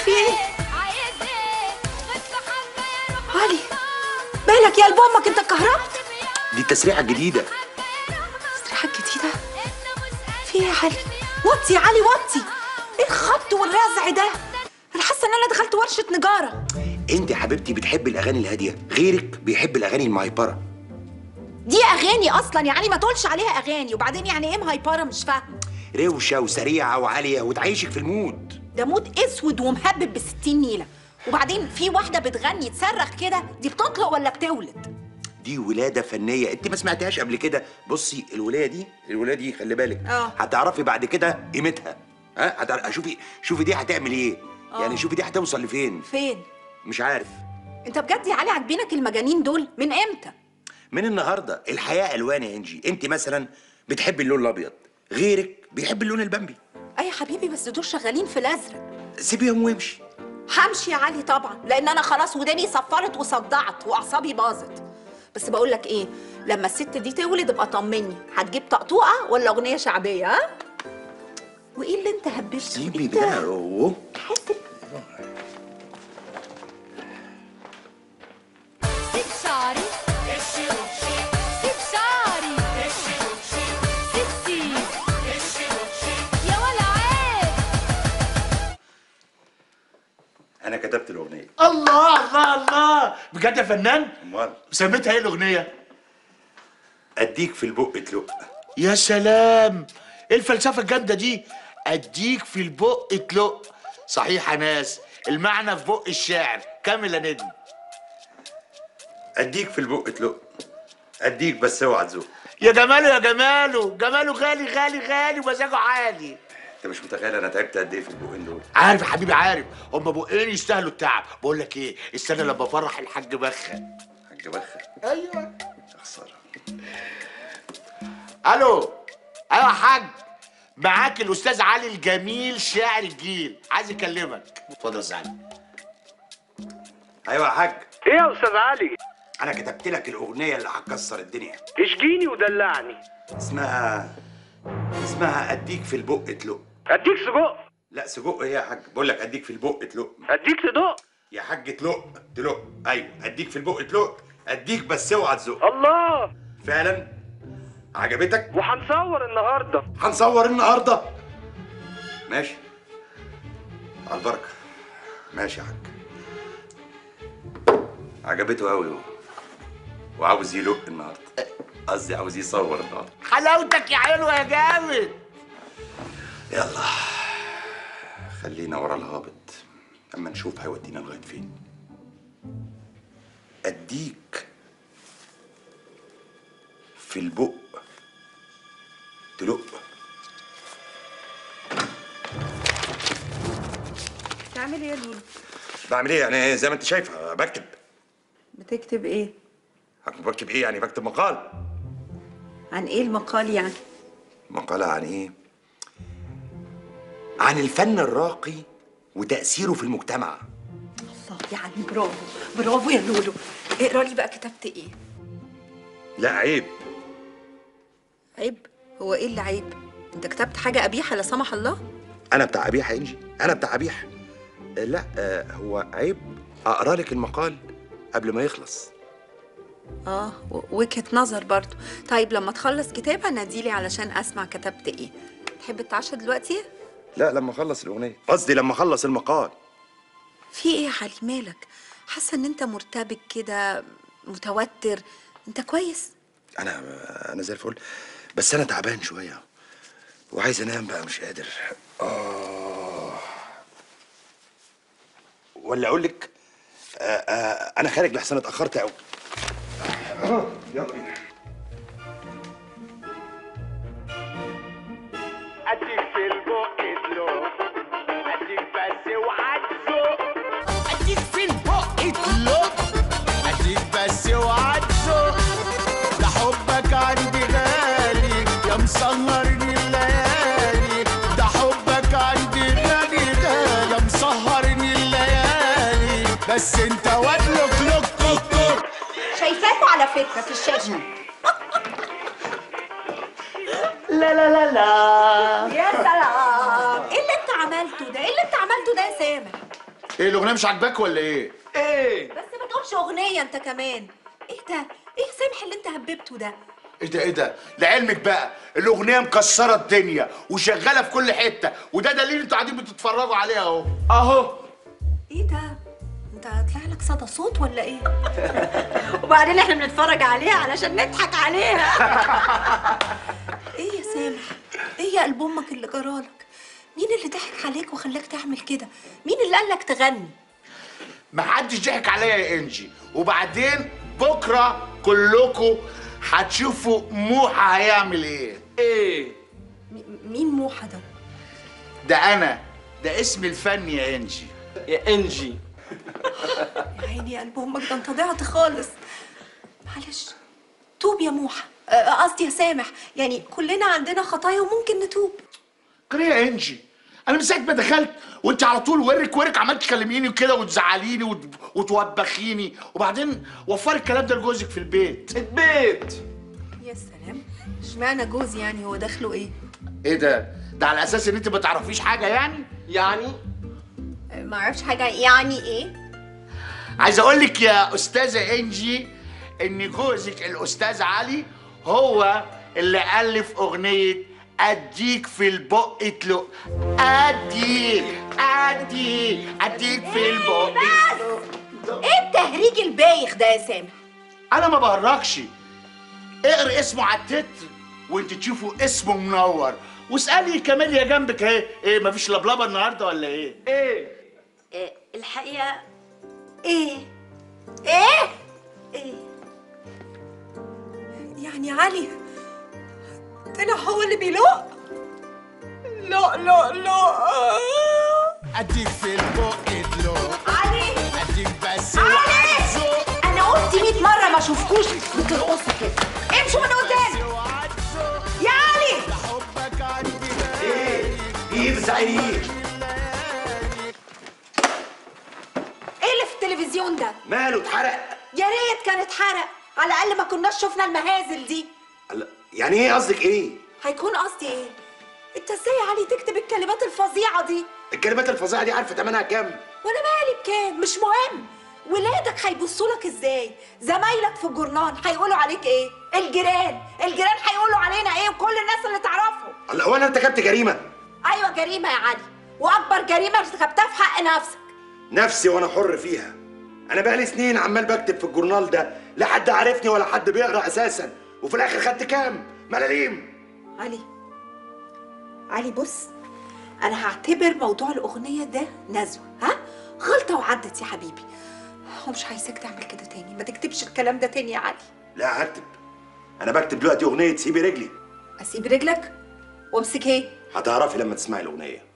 في ايه علي مالك يا قلب امك انت اتكهربت دي التسريحه الجديده استراحه جديده في ايه يا علي وطي يا علي وطي ايه الخبط والرزع ده انا حاسه ان انا دخلت ورشه نجاره انت يا حبيبتي بتحبي الاغاني الهاديه غيرك بيحب الاغاني المهيبره دي اغاني اصلا يا علي ما تقولش عليها اغاني وبعدين يعني ايه مهيبره مش فاهمه روشه وسريعه وعاليه وتعيشك في المود ده مود اسود ومهبب بستين نيله وبعدين في واحده بتغني تصرخ كده دي بتطلق ولا بتولد دي ولاده فنيه انت ما سمعتهاش قبل كده بصي الولايه دي الولايه دي خلي بالك اه. هتعرفي بعد كده قيمتها ها هتعرفي شوفي شوفي دي هتعمل ايه اه. يعني شوفي دي هتوصل لفين فين مش عارف انت بجد يا علي عاجبينك المجانين دول من امتى من النهارده الحياه الوان يا انجي انت مثلا بتحبي اللون الابيض غيرك بيحب اللون البامبي اي يا حبيبي بس دول شغالين في الازرق سيبيهم وامشي همشي يا علي طبعا لان انا خلاص وداني صفرت وصدعت واعصابي باظت بس بقول لك ايه لما الست دي تولد ابقى طمني هتجيب طقطوقه ولا اغنيه شعبيه ها وايه اللي انت هبشته سيبي انت ده اوه حاسس سيب شعري سيب شعري سيب يا ولا عيب انا كتبت الاغنيه الله الله الله بجد يا فنان امال سميتها ايه الاغنيه اديك في البق تلق يا سلام ايه الفلسفه الجامده دي اديك في البق تلق صحيح يا ناس المعنى في بق الشعر كامل يا نجم اديك في البق تلق اديك بس اوعى تزق يا جماله يا جماله جماله غالي غالي غالي ومزاجه عالي انت مش متخيل انا تعبت قد ايه في البقين دول عارف يا حبيبي عارف هم بقين يستاهلوا التعب بقول لك ايه استنى لما افرح الحاج بخه حاج بخ ايوه خساره الو ايوه يا حاج معاك الاستاذ علي الجميل شاعر الجيل عايز يكلمك اتفضل يا أستاذ علي ايوه يا حاج ايه يا استاذ علي انا كتبت لك الاغنيه اللي هتكسر الدنيا اشجيني ودلعني اسمها اسمها اديك في البق تلق اديك سجق لا سجق ايه يا حاج بقول لك اديك في البق تلق اديك صدق يا حاج تلق تلق ايوه اديك في البق تلق اديك بس اوعى تزق الله فعلا عجبتك وهنصور النهارده هنصور النهارده ماشي على البركه ماشي يا حاج عجبته قوي هو وعاوز يلق النهارده قصدي عاوز يصور النهارده حلاوتك يا حلو يا جامد يلا خلينا ورا الهابط اما نشوف هيودينا لغايه فين اديك في البق تلق تعمل ايه يا لولو بعمل ايه يعني زي ما انت شايفه بكتب بتكتب ايه هكون بكتب ايه يعني بكتب مقال عن ايه المقال يعني مقالة عن ايه عن الفن الراقي وتأثيره في المجتمع الله يعني برافو برافو يا لولو اقرا لي بقى كتبت ايه لا عيب عيب هو ايه اللي عيب انت كتبت حاجه قبيحه لا سمح الله انا بتاع قبيح يا انجي انا بتاع قبيح لا آه، هو عيب اقرا لك المقال قبل ما يخلص اه و- وجهه نظر برضو طيب لما تخلص كتابها ناديلي علشان اسمع كتبت ايه تحب تتعشى دلوقتي لا لما اخلص الاغنيه قصدي لما اخلص المقال في ايه يا علي مالك حاسه ان انت مرتبك كده متوتر انت كويس انا انا زي الفل بس انا تعبان شويه وعايز انام بقى مش قادر اه ولا اقول لك آه آه انا خارج لحسن اتاخرت قوي اه يلا بينا اديك في البق تلوق اديك بس وعدسوق اديك في البق تلق اديك بس وعدسوق ده حبك عندي غالي يا مسهرني الليالي ده حبك عندي غالي غالي يا مسهرني الليالي بس انت واد لك لك لك لك شايفاكوا على فكره في الشاشه لا لا لا لا يا سلام ايه اللي انت عملته ده ايه اللي انت عملته ده يا سامح ايه الاغنيه مش عاجباك ولا ايه ايه بس ما تقولش اغنيه انت كمان ايه ده ايه سامح اللي انت هببته ده ايه ده ايه ده لعلمك بقى الاغنيه مكسره الدنيا وشغاله في كل حته وده دليل انتوا قاعدين بتتفرجوا عليها اهو اهو ايه ده انت هطلع لك صدى صوت ولا ايه وبعدين احنا بنتفرج عليها علشان نضحك عليها ايه يا سامح ايه يا قلب امك اللي جرالك مين اللي ضحك عليك وخلاك تعمل كده مين اللي قال لك تغني محدش ضحك عليا يا انجي وبعدين بكره كلكم هتشوفوا موحى هيعمل ايه ايه م- مين موحى ده ده انا ده اسمي الفني يا انجي يا انجي يا عيني يا قلب امك ده انت ضعت خالص معلش توب يا موحى آه، قصدي يا سامح يعني كلنا عندنا خطايا وممكن نتوب كده يا انجي انا من ساعه ما دخلت وانت على طول ورك ورك عمال تكلميني كده وتزعليني وت- وتوبخيني وبعدين وفري الكلام ده لجوزك في البيت البيت يا سلام اشمعنى جوزي يعني هو دخله ايه ايه ده ده على اساس ان انت ما تعرفيش حاجه يعني يعني ما اعرفش حاجه يعني ايه عايز اقول لك يا استاذه انجي ان جوزك الاستاذ علي هو اللي الف اغنيه اديك في البق تلق اديك اديك اديك في البق ايه التهريج البايخ ده يا سامح انا ما بهرجش اقرا اسمه على التتر وانت تشوفوا اسمه منور واسالي كاميليا جنبك اهي ايه مفيش لبلبه النهارده ولا ايه ايه إيه الحقيقه ايه ايه ايه يعني علي طلع هو اللي بيلق لا لا لا اديك في البق تلق علي اديك بس علي وعزق انا قلت 100 مره ما اشوفكوش بترقصوا كده امشوا من قدامي يا علي حبك عندي ايه بتزعلي ايه اللي في التلفزيون ده ماله اتحرق يا ريت كان اتحرق على الاقل ما كناش شفنا المهازل دي الله، يعني ايه قصدك ايه هيكون قصدي ايه انت ازاي يا علي تكتب الكلمات الفظيعه دي الكلمات الفظيعه دي عارفه ثمنها كام وانا مالي بكام مش مهم ولادك هيبصوا لك ازاي زمايلك في الجورنال هيقولوا عليك ايه الجيران الجيران هيقولوا علينا ايه وكل الناس اللي تعرفهم الله هو انا ارتكبت جريمه ايوه جريمه يا علي واكبر جريمه ارتكبتها في حق نفسك نفسي وانا حر فيها انا بقالي سنين عمال بكتب في الجورنال ده لا حد عارفني ولا حد بيقرا اساسا وفي الاخر خدت كام ملاليم علي علي بص انا هعتبر موضوع الاغنيه ده نزوه ها غلطه وعدت يا حبيبي هو مش عايزاك تعمل كده تاني ما تكتبش الكلام ده تاني يا علي لا هكتب انا بكتب دلوقتي اغنيه سيبي رجلي اسيب رجلك وامسك ايه هتعرفي لما تسمعي الاغنيه